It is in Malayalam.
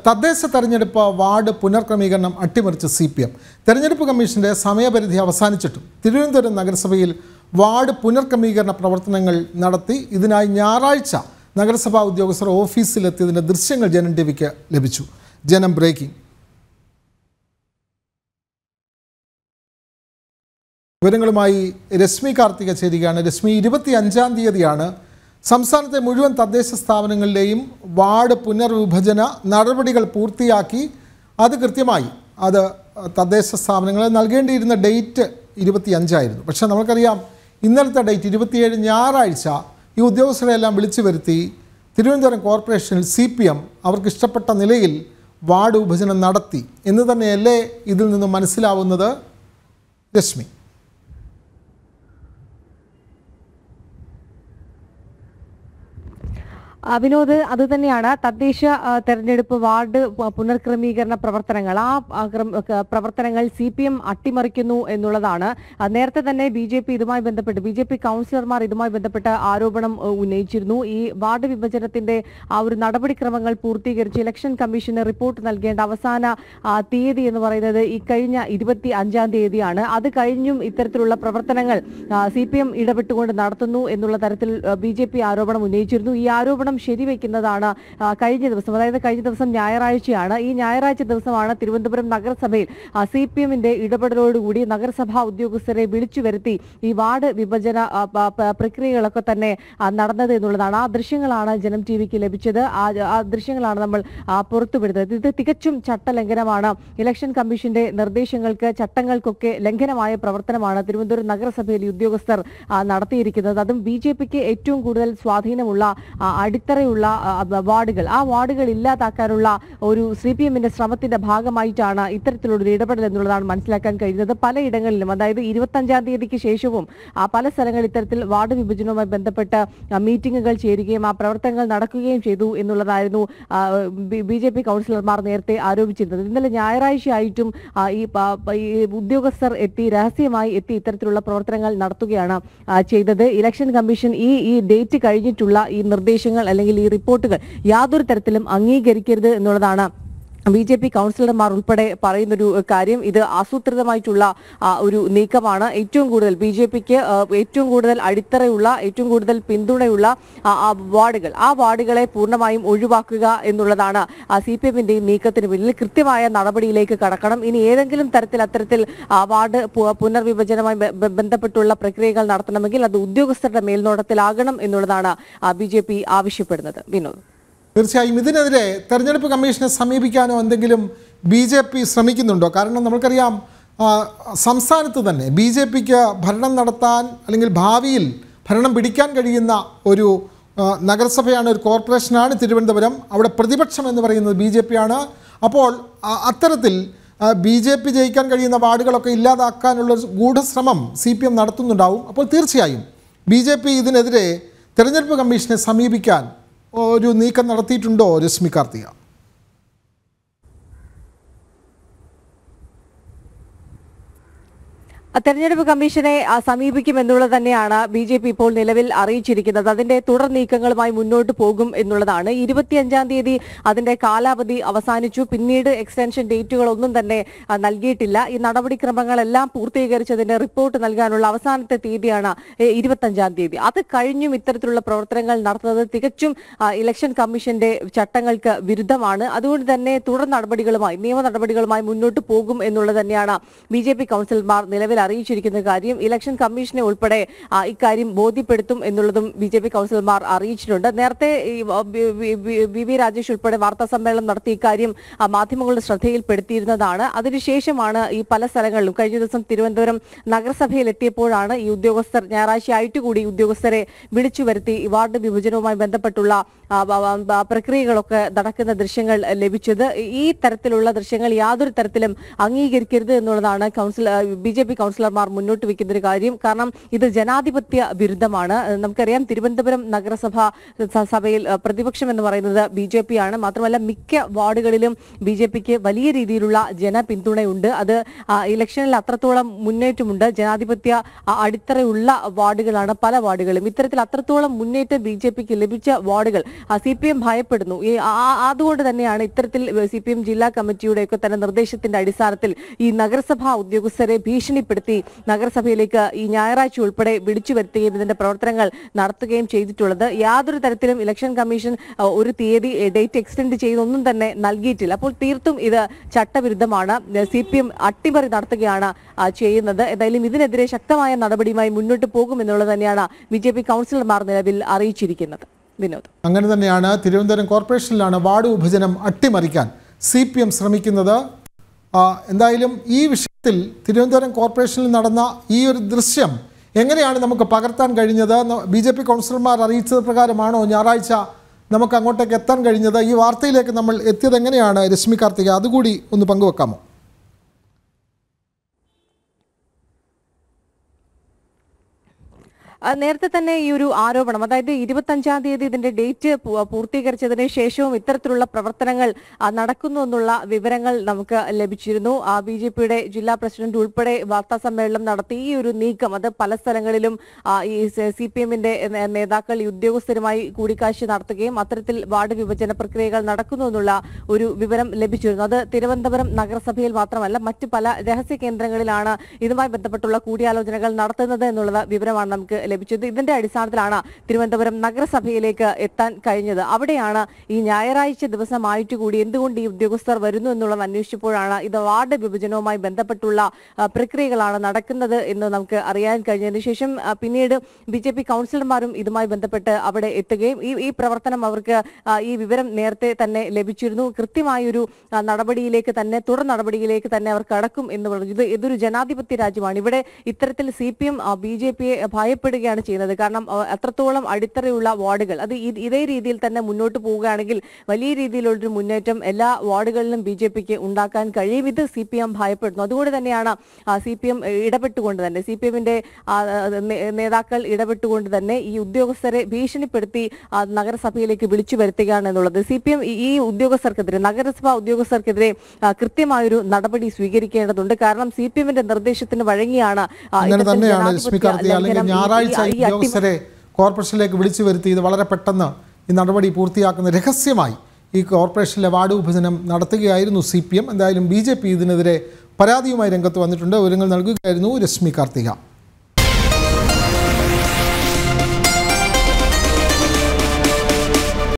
തദ്ദേശ തെരഞ്ഞെടുപ്പ് വാർഡ് പുനർക്രമീകരണം അട്ടിമറിച്ച് സി പി എം തെരഞ്ഞെടുപ്പ് കമ്മീഷന്റെ സമയപരിധി അവസാനിച്ചിട്ടും തിരുവനന്തപുരം നഗരസഭയിൽ വാർഡ് പുനർക്രമീകരണ പ്രവർത്തനങ്ങൾ നടത്തി ഇതിനായി ഞായറാഴ്ച നഗരസഭാ ഉദ്യോഗസ്ഥർ ഓഫീസിലെത്തിയതിൻ്റെ ദൃശ്യങ്ങൾ ജനം ടി വിക്ക് ലഭിച്ചു ജനം ബ്രേക്കിംഗ് വിവരങ്ങളുമായി രശ്മി കാർത്തിക ചേരുകയാണ് രശ്മി ഇരുപത്തി അഞ്ചാം തീയതിയാണ് സംസ്ഥാനത്തെ മുഴുവൻ തദ്ദേശ സ്ഥാപനങ്ങളിലെയും വാർഡ് പുനർവിഭജന നടപടികൾ പൂർത്തിയാക്കി അത് കൃത്യമായി അത് തദ്ദേശ സ്ഥാപനങ്ങൾ നൽകേണ്ടിയിരുന്ന ഡേറ്റ് ഇരുപത്തി അഞ്ചായിരുന്നു പക്ഷേ നമുക്കറിയാം ഇന്നലത്തെ ഡേറ്റ് ഇരുപത്തിയേഴ് ഞായറാഴ്ച ഈ ഉദ്യോഗസ്ഥരെല്ലാം വിളിച്ചു വരുത്തി തിരുവനന്തപുരം കോർപ്പറേഷനിൽ സി പി എം അവർക്ക് ഇഷ്ടപ്പെട്ട നിലയിൽ വാർഡ് വിഭജനം നടത്തി എന്ന് തന്നെയല്ലേ ഇതിൽ നിന്ന് മനസ്സിലാവുന്നത് രശ്മി ആ, വിനോദ് അത് തന്നെയാണ് തദ്ദേശ ആ, തെരഞ്ഞെടുപ്പ് വാർഡ് പ- പുനർക്രമീകരണ പ്രവർത്തനങ്ങൾ ആ ആ, ക്രം- ക- പ്രവർത്തനങ്ങൾ സി പി എം അട്ടിമറിക്കുന്നു എന്നുള്ളതാണ് ആ, നേരത്തെ തന്നെ ബി ജെ പി ഇതുമായി ബന്ധപ്പെട്ട് ബി ജെ പി കൗൺസിലർമാർ ഇതുമായി ബന്ധപ്പെട്ട് ആരോപണം ഏ, ഉന്നയിച്ചിരുന്നു ഈ വാർഡ് വിഭജനത്തിന്റെ ആ ഒരു നടപടിക്രമങ്ങൾ പൂർത്തീകരിച്ച് ഇലക്ഷൻ കമ്മീഷന് റിപ്പോർട്ട് നൽകേണ്ട അവസാന ആ, തീയതി എന്ന് പറയുന്നത് ഈ കഴിഞ്ഞ ഇരുപത്തി അഞ്ചാം തീയതിയാണ് അത് കഴിഞ്ഞും ഇത്തരത്തിലുള്ള പ്രവർത്തനങ്ങൾ സി പി എം ഇടപെട്ടുകൊണ്ട് നടത്തുന്നു എന്നുള്ള തരത്തിൽ ബി ജെ പി ആരോപണം ഉന്നയിച്ചിരുന്നു ഈ ആരോപണം ശരിവെക്കുന്നതാണ് ആ, കഴിഞ്ഞ ദിവസം അതായത് കഴിഞ്ഞ ദിവസം ഞായറാഴ്ചയാണ് ഈ ഞായറാഴ്ച ദിവസമാണ് തിരുവനന്തപുരം നഗരസഭയിൽ സി പി എമ്മിന്റെ ഇടപെടലോടുകൂടി നഗരസഭാ ഉദ്യോഗസ്ഥരെ വിളിച്ചു വരുത്തി ഈ വാർഡ് വിഭജന ആ, പ- പ- പ്രക്രിയകളൊക്കെ തന്നെ ആ, നടന്നത് എന്നുള്ളതാണ് ആ ദൃശ്യങ്ങളാണ് ജനം ടി വിക്ക് ലഭിച്ചത് ആ ആ ദൃശ്യങ്ങളാണ് നമ്മൾ ആ, പുറത്തുവിടുന്നത് ഇത് തികച്ചും ചട്ടലംഘനമാണ് ഇലക്ഷൻ കമ്മീഷന്റെ നിർദ്ദേശങ്ങൾക്ക് ചട്ടങ്ങൾക്കൊക്കെ ലംഘനമായ പ്രവർത്തനമാണ് തിരുവനന്തപുരം നഗരസഭയിൽ ഈ ഉദ്യോഗസ്ഥർ ആ, നടത്തിയിരിക്കുന്നത് അതും ബി ജെ പിക്ക് ഏറ്റവും കൂടുതൽ സ്വാധീനമുള്ള ആ, അടിത്തറയുള്ള ആ, ബ- വാർഡുകൾ ആ വാർഡുകൾ ഇല്ലാതാക്കാനുള്ള ഒരു സി പി എമ്മിന്റെ ശ്രമത്തിന്റെ ഭാഗമായിട്ടാണ് ഇത്തരത്തിലുള്ള ഒരു ഇടപെടൽ എന്നുള്ളതാണ് മനസ്സിലാക്കാൻ കഴിയുന്നത് പലയിടങ്ങളിലും അതായത് ഇരുപത്തഞ്ചാം തീയതിക്ക് ശേഷവും ആ പല സ്ഥലങ്ങളിൽ ഇത്തരത്തിൽ വാർഡ് വിഭജനവുമായി ബന്ധപ്പെട്ട് ആ, മീറ്റിംഗുകൾ ചേരുകയും ആ പ്രവർത്തനങ്ങൾ നടക്കുകയും ചെയ്തു എന്നുള്ളതായിരുന്നു ബി ജെ പി കൗൺസിലർമാർ നേരത്തെ ആരോപിച്ചിരുന്നത് ഇന്നലെ ഞായറാഴ്ചയായിട്ടും ആ, ഈ പ- പ- ഈ ഉദ്യോഗസ്ഥർ എത്തി രഹസ്യമായി എത്തി ഇത്തരത്തിലുള്ള പ്രവർത്തനങ്ങൾ നടത്തുകയാണ് ആ, ചെയ്തത് ഇലക്ഷൻ കമ്മീഷൻ ഈ ഈ ഡേറ്റ് കഴിഞ്ഞിട്ടുള്ള ഈ നിർദ്ദേശങ്ങൾ അല്ലെങ്കിൽ ഈ റിപ്പോർട്ടുകൾ യാതൊരു തരത്തിലും അംഗീകരിക്കരുത് എന്നുള്ളതാണ് ബി ജെ പി കൗൺസിലർമാർ ഉൾപ്പെടെ പറയുന്നൊരു കാര്യം ഇത് ആസൂത്രിതമായിട്ടുള്ള ആ, ഒരു നീക്കമാണ് ഏറ്റവും കൂടുതൽ ബി ജെ പിക്ക് ഏറ്റവും കൂടുതൽ അടിത്തറയുള്ള ഏറ്റവും കൂടുതൽ പിന്തുണയുള്ള ആ, ആ വാർഡുകൾ ആ വാർഡുകളെ പൂർണ്ണമായും ഒഴിവാക്കുക എന്നുള്ളതാണ് സി പി എമ്മിന്റെ നീക്കത്തിന് പിന്നിൽ കൃത്യമായ നടപടിയിലേക്ക് കടക്കണം ഇനി ഏതെങ്കിലും തരത്തിൽ അത്തരത്തിൽ ആ, വാർഡ് പു- പുനർവിഭജനവുമായി ബ- ബ- ബന്ധപ്പെട്ടുള്ള പ്രക്രിയകൾ നടത്തണമെങ്കിൽ അത് ഉദ്യോഗസ്ഥരുടെ മേൽനോട്ടത്തിലാകണം എന്നുള്ളതാണ് ബി ജെ പി ആവശ്യപ്പെടുന്നത് വിനോദ് തീർച്ചയായും ഇതിനെതിരെ തെരഞ്ഞെടുപ്പ് കമ്മീഷനെ സമീപിക്കാനോ എന്തെങ്കിലും ബി ജെ പി ശ്രമിക്കുന്നുണ്ടോ കാരണം നമുക്കറിയാം ആ, സംസ്ഥാനത്ത് തന്നെ ബി ജെ പിക്ക് ഭരണം നടത്താൻ അല്ലെങ്കിൽ ഭാവിയിൽ ഭരണം പിടിക്കാൻ കഴിയുന്ന ഒരു ആ, നഗരസഭയാണ് ഒരു കോർപ്പറേഷനാണ് തിരുവനന്തപുരം അവിടെ പ്രതിപക്ഷം എന്ന് പറയുന്നത് ബി ജെ പി ആണ് അപ്പോൾ ആ, അത്തരത്തിൽ ബി ജെ പി ജയിക്കാൻ കഴിയുന്ന വാർഡുകളൊക്കെ ഇല്ലാതാക്കാനുള്ള ഒരു ഗൂഢശ്രമം സി പി എം നടത്തുന്നുണ്ടാവും അപ്പോൾ തീർച്ചയായും ബി ജെ പി ഇതിനെതിരെ തെരഞ്ഞെടുപ്പ് കമ്മീഷനെ സമീപിക്കാൻ ഒരു നീക്കം നടത്തിയിട്ടുണ്ടോ രശ്മി കാർത്തിക തെരഞ്ഞെടുപ്പ് കമ്മീഷനെ ആ, സമീപിക്കും എന്നുള്ളത് തന്നെയാണ് ബി ജെ പി ഇപ്പോൾ നിലവിൽ അറിയിച്ചിരിക്കുന്നത് അതിന്റെ തുടർ നീക്കങ്ങളുമായി മുന്നോട്ട് പോകും എന്നുള്ളതാണ് ഇരുപത്തിയഞ്ചാം തീയതി അതിന്റെ കാലാവധി അവസാനിച്ചു പിന്നീട് എക്സ്റ്റൻഷൻ ഡേറ്റുകളൊന്നും തന്നെ ആ, നൽകിയിട്ടില്ല ഈ നടപടിക്രമങ്ങളെല്ലാം പൂർത്തീകരിച്ചതിന്റെ റിപ്പോർട്ട് നൽകാനുള്ള അവസാനത്തെ തീയതിയാണ് ഏ, ഇരുപത്തഞ്ചാം തീയതി അത് കഴിഞ്ഞും ഇത്തരത്തിലുള്ള പ്രവർത്തനങ്ങൾ നടത്തുന്നത് തികച്ചും ആ, ഇലക്ഷൻ കമ്മീഷന്റെ ചട്ടങ്ങൾക്ക് വിരുദ്ധമാണ് അതുകൊണ്ട് തന്നെ തുടർ നടപടികളുമായി നിയമ നടപടികളുമായി മുന്നോട്ട് പോകും എന്നുള്ളത് തന്നെയാണ് ബി ജെ പി കൗൺസിലർമാർ നിലവിൽ അറിയിച്ചിരിക്കുന്ന കാര്യം ഇലക്ഷൻ കമ്മീഷനെ ഉൾപ്പെടെ ആ, ഇക്കാര്യം ബോധ്യപ്പെടുത്തും എന്നുള്ളതും ബി ജെ പി കൗൺസിലർമാർ അറിയിച്ചിട്ടുണ്ട് നേരത്തെ ഈ വ- വി- V- V- V V Rajesh ഉൾപ്പെടെ വാർത്താ സമ്മേളനം നടത്തി ഇക്കാര്യം ആ, മാധ്യമങ്ങളുടെ ശ്രദ്ധയിൽപ്പെടുത്തിയിരുന്നതാണ് അതിനുശേഷമാണ് ഈ പല സ്ഥലങ്ങളിലും കഴിഞ്ഞ ദിവസം തിരുവനന്തപുരം നഗരസഭയിൽ എത്തിയപ്പോഴാണ് ഈ ഉദ്യോഗസ്ഥർ ഞായറാഴ്ച ആയിട്ട് കൂടി ഈ ഉദ്യോഗസ്ഥരെ വിളിച്ചു വരുത്തി ഈ വാർഡ് വിഭജനവുമായി ബന്ധപ്പെട്ടുള്ള ആ, ബ- ബ- ബ- പ്രക്രിയകളൊക്കെ നടക്കുന്ന ദൃശ്യങ്ങൾ ലഭിച്ചത് ഈ തരത്തിലുള്ള ദൃശ്യങ്ങൾ യാതൊരു തരത്തിലും അംഗീകരിക്കരുത് എന്നുള്ളതാണ് council B J P council കൗൺസിലർമാർ മുന്നോട്ട് വെക്കുന്ന ഒരു കാര്യം കാരണം ഇത് ജനാധിപത്യ വിരുദ്ധമാണ് ഏഹ് നമുക്കറിയാം തിരുവനന്തപുരം നഗരസഭ സ- സഭയിൽ ഏഹ് പ്രതിപക്ഷം എന്ന് പറയുന്നത് ബി ജെ പി ആണ് മാത്രമല്ല മിക്ക വാർഡുകളിലും ബി ജെ പിക്ക് വലിയ രീതിയിലുള്ള ജനപിന്തുണയുണ്ട് അത് ആ, ഇലക്ഷനിൽ അത്രത്തോളം മുന്നേറ്റമുണ്ട് ജനാധിപത്യ ആ, അടിത്തറയുള്ള വാർഡുകളാണ് പല വാർഡുകളും ഇത്തരത്തിൽ അത്രത്തോളം മുന്നേറ്റം ബി ജെ പിക്ക് ലഭിച്ച വാർഡുകൾ സി പി എം ഭയപ്പെടുന്നു ഈ ആ- ആ- അതുകൊണ്ട് തന്നെയാണ് ഇത്തരത്തിൽ സി പി എം ജില്ലാ കമ്മിറ്റിയുടെയൊക്കെ തന്നെ നിർദ്ദേശത്തിന്റെ അടിസ്ഥാനത്തിൽ ഈ നഗരസഭാ ഉദ്യോഗസ്ഥരെ ഭീഷണിപ്പെടുത്തി നഗരസഭയിലേക്ക് ഈ ഞായറാഴ്ച ഉൾപ്പെടെ വിളിച്ചു വരുത്തുകയും ഇതിന്റെ പ്രവർത്തനങ്ങൾ നടത്തുകയും ചെയ്തിട്ടുള്ളത് യാതൊരു തരത്തിലും ഇലക്ഷൻ കമ്മീഷൻ ആ, ഒരു തീയതി ഡേറ്റ് എക്സ്റ്റെൻഡ് ചെയ്തൊന്നും തന്നെ നൽകിയിട്ടില്ല അപ്പോൾ തീർത്തും ഇത് ചട്ടവിരുദ്ധമാണ് സി പി എം അട്ടിമറി നടത്തുകയാണ് ആ, ചെയ്യുന്നത് എന്തായാലും ഇതിനെതിരെ ശക്തമായ നടപടിയുമായി മുന്നോട്ട് പോകുമെന്നുള്ളത് തന്നെയാണ് ബി ജെ പി കൗൺസിലർമാർ നിലവിൽ അറിയിച്ചിരിക്കുന്നത് വിനോദ് അങ്ങനെ തന്നെയാണ് തിരുവനന്തപുരം കോർപ്പറേഷനിലാണ് വാർഡ് വിഭജനം അട്ടിമറിക്കാൻ സി പി എം ശ്രമിക്കുന്നത് ആ, എന്തായാലും ഈ വിഷയത്തിൽ തിരുവനന്തപുരം കോർപ്പറേഷനിൽ നടന്ന ഈ ഒരു ദൃശ്യം എങ്ങനെയാണ് നമുക്ക് പകർത്താൻ കഴിഞ്ഞത് ബി ജെ പി കൗൺസിലർമാർ അറിയിച്ചത് പ്രകാരമാണോ ഞായറാഴ്ച നമുക്ക് അങ്ങോട്ടേക്ക് എത്താൻ കഴിഞ്ഞത് ഈ വാർത്തയിലേക്ക് നമ്മൾ എത്തിയത് എങ്ങനെയാണ് രശ്മി കാർത്തിക അതുകൂടി ഒന്ന് പങ്കുവെക്കാമോ ആ, നേരത്തെ തന്നെ ഈ ഒരു ആരോപണം അതായത് ഇരുപത്തഞ്ചാം തീയതി ഇതിന്റെ ഡേറ്റ് പൂ- പൂർത്തീകരിച്ചതിന് ശേഷവും ഇത്തരത്തിലുള്ള പ്രവർത്തനങ്ങൾ ആ, നടക്കുന്നു എന്നുള്ള വിവരങ്ങൾ നമുക്ക് ലഭിച്ചിരുന്നു ബി ജെ പിയുടെ ജില്ലാ പ്രസിഡന്റ് ഉൾപ്പെടെ വാർത്താ സമ്മേളനം നടത്തി ഈ ഒരു നീക്കം അത് പല സ്ഥലങ്ങളിലും ആ, ഈ സി പി എമ്മിന്റെ നേതാക്കൾ ഈ ഉദ്യോഗസ്ഥരുമായി കൂടിക്കാഴ്ച നടത്തുകയും അത്തരത്തിൽ വാർഡ് വിഭജന പ്രക്രിയകൾ നടക്കുന്നു എന്നുള്ള ഒരു വിവരം ലഭിച്ചിരുന്നു അത് തിരുവനന്തപുരം നഗരസഭയിൽ മാത്രമല്ല മറ്റ് പല രഹസ്യ കേന്ദ്രങ്ങളിലാണ് ഇതുമായി ബന്ധപ്പെട്ടുള്ള കൂടിയാലോചനകൾ നടത്തുന്നത് എന്നുള്ള വിവരമാണ് നമുക്ക് ലഭിച്ചത് ഇതിന്റെ അടിസ്ഥാനത്തിലാണ് തിരുവനന്തപുരം നഗരസഭയിലേക്ക് എത്താൻ കഴിഞ്ഞത് അവിടെയാണ് ഈ ഞായറാഴ്ച ദിവസമായിട്ട് കൂടി എന്തുകൊണ്ട് ഈ ഉദ്യോഗസ്ഥർ വരുന്നു എന്നുള്ളത് അന്വേഷിച്ചപ്പോഴാണ് ഇത് വാർഡ് വിഭജനവുമായി ബന്ധപ്പെട്ടുള്ള ആ, പ്രക്രിയകളാണ് നടക്കുന്നത് എന്ന് നമുക്ക് അറിയാൻ കഴിഞ്ഞതിന് ശേഷം ആ, പിന്നീട് ബി ജെ പി കൗൺസിലർമാരും ഇതുമായി ബന്ധപ്പെട്ട് അവിടെ എത്തുകയും ഈ ഈ പ്രവർത്തനം അവർക്ക് ആ, ഈ വിവരം നേരത്തെ തന്നെ ലഭിച്ചിരുന്നു കൃത്യമായൊരു ആ, നടപടിയിലേക്ക് തന്നെ തുടർ നടപടിയിലേക്ക് തന്നെ അവർ കടക്കും എന്ന് പറഞ്ഞു ഇത് ഇതൊരു ജനാധിപത്യ രാജ്യമാണ് ഇവിടെ ഇത്തരത്തിൽ C P M B J പിയെ ഭയപ്പെടുകയാണ് ചെയ്യുന്നത് കാരണം ആ, അത്രത്തോളം അടിത്തറയുള്ള വാർഡുകൾ അത് ഇ- ഇതേ രീതിയിൽ തന്നെ മുന്നോട്ട് പോവുകയാണെങ്കിൽ വലിയ രീതിയിലുള്ളൊരു മുന്നേറ്റം എല്ലാ വാർഡുകളിലും ബി ജെ പിക്ക് ഉണ്ടാക്കാൻ കഴിയും ഇത് സി പി എം ഭയപ്പെടുന്നു അതുകൊണ്ട് തന്നെയാണ് സി പി എം ഇടപെട്ടുകൊണ്ട് തന്നെ സി പി എമ്മിന്റെ നേതാക്കൾ ഇടപെട്ടുകൊണ്ട് തന്നെ ഈ ഉദ്യോഗസ്ഥരെ ഭീഷണിപ്പെടുത്തി ആ, നഗരസഭയിലേക്ക് വിളിച്ചു വരുത്തുകയാണ് എന്നുള്ളത് സി പി എം ഈ ഉദ്യോഗസ്ഥർക്കെതിരെ നഗരസഭാ ഉദ്യോഗസ്ഥർക്കെതിരെ ആ, കൃത്യമായൊരു നടപടി സ്വീകരിക്കേണ്ടതുണ്ട് കാരണം സി പി എമ്മിന്റെ നിർദ്ദേശത്തിന് വഴങ്ങിയാണ് ആ, അങ്ങനെ ഇത്തരത്തിൽ തന്നെയാണ് ജനാധിപത്യ രശ്മി കാർത്തിക അല്ലെങ്കിൽ ലംഘനം ഈ- ഞായറാഴ്ച ഈ- ഈ ഈ അട്ടിമ- ഉദ്യോഗസ്ഥരെ കോർപ്പറേഷനിലേക്ക് വിളിച്ചു വരുത്തി ഇത് വളരെ പെട്ടെന്ന് ഈ നടപടി പൂർത്തിയാക്കുന്ന രഹസ്യമായി ഈ കോർപ്പറേഷനിലെ വാർഡ് വിഭജനം നടത്തുകയായിരുന്നു സി പി എം എന്തായാലും ബി ജെ പി ഇതിനെതിരെ പരാതിയുമായി രംഗത്ത് വന്നിട്ടുണ്ട് വിവരങ്ങൾ നൽകുകയായിരുന്നു രശ്മി കാർത്തിക